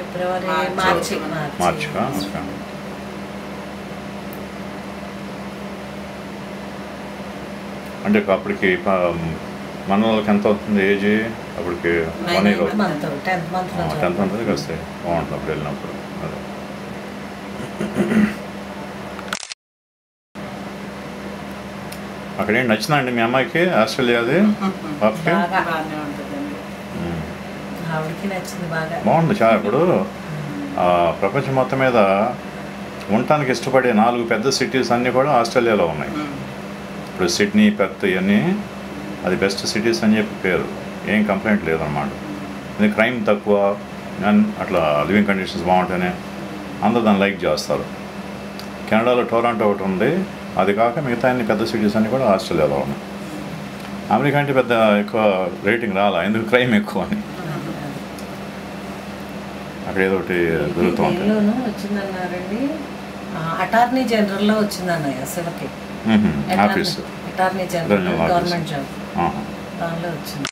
ఫిబ్రవరి మార్చి, మార్చి మార్చికా okay అంటే అప్పటికి ప- మన వాళ్ళకి ఎంత అవుతుంది ఏజ్ అప్పటికి వన్ ఇయర్ అవుతుంది మంత్ టెన్త్ మంత్ టెన్త్ మంత్కి వస్తాయి బాగుంటుంది అప్పుడు వెళ్ళినప్పుడు అదే అక్కడ ఏం నచ్చిందండి మీ అమ్మాయికి ఆస్ట్రేలియాది పాపకి బాగా బాగానే ఉంటుందండి ఉమ్. ఆవిడకి నచ్చింది బాగా బాగుంది చాలా ఇప్పుడు ఆ, ప్రపంచం మొత్తం మీద ఉండటానికి ఇష్టపడే నాలుగు పెద్ద సిటీస్ అన్నీ కూడా ఆస్ట్రేలియాలో ఉన్నాయి ఉమ్. ఇప్పుడు సిడ్నీ పెర్త్ ఇవన్నీ అది బెస్ట్ సిటీస్ అని చెప్పి పేరు ఏం కంప్లైంట్ లేదన్నమాట ఇది క్రైమ్ తక్కువ అండ్ అట్లా లివింగ్ కండిషన్స్ బాగుంటాయని అందరూ దాన్ని లైక్ చేస్తారు కెనడాలో టొరాంటో ఒకటి ఉంది అది కాక మిగతా అన్ని పెద్ద సిటీస్ అన్నీ కూడా ఆస్ట్రేలియాలో ఉన్నాయి అమెరికా అంటే పెద్ద ఎక్కువ రేటింగ్ రాలా ఎందుకు క్రైమ్ ఎక్కువ అని అక్కడ ఏదో ఒకటి జరుగుతూ ఉంటుంది దేనిలోనూ వచ్చిందన్నారండి అటార్నీ జనరల్లో వచ్చిందన్నయ్య శివకి మ్మ్. Office attorney general General office. Government job ఆహా. దానిలో వచ్చింది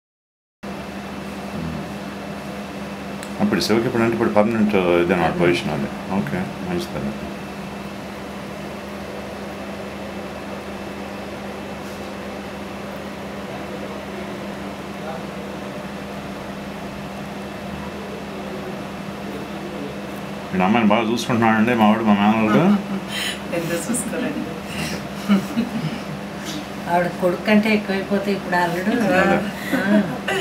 అప్పుడు శివకి ఇప్పుడు అంటే ఇప్పుడు పర్మనెంట్ ఇదేనా పొజిషన్ అది ఓకే మంచిది నేను అమ్మాయిని బాగా చూసుకుంటున్నానండి మా వాడు మా మేనల్గా ఎందుకు చూసుకోరండి ఆవిడ కొడుకు కంటే ఎక్కువైపోతే ఇప్పుడు అల్లుడు ఆ.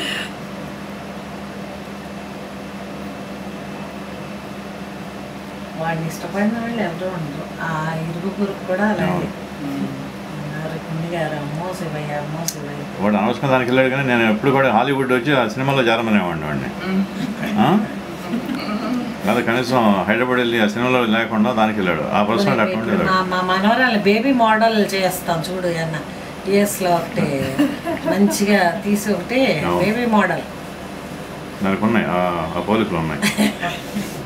వాడిని ఇష్టపడిన వాళ్ళు ఎవరు ఉండరు ఆ ఇరుగు పొరుగు కూడా అలాగే రుక్మిణి గారు అమ్మో శివయ్య అమ్మో శివయ్య వాడు అనవసరం దానికి వెళ్ళాడు కానీ నేను ఎప్పుడు కూడా హాలీవుడ్ వచ్చి ఆ సినిమాలో చేరమనేవాడిని వాడిని ఆ? లేదా కనీసం హైదరాబాద్ వెళ్ళి ఆ సినిమాలో లేకుండా దానికి వెళ్ళాడు ఆ పర్సనల్ అక్కడ ఇప్పుడు ఉండేవాడు మా మా మనవరాలు బేబీ మోడల్ చేస్తాం చూడు అన్న లో ఒకటి మంచిగా తీసి ఒకటి అవును. బేబీ మోడల్ దానికి ఉన్నాయి ఆ- ఆ పోలికలు ఉన్నాయి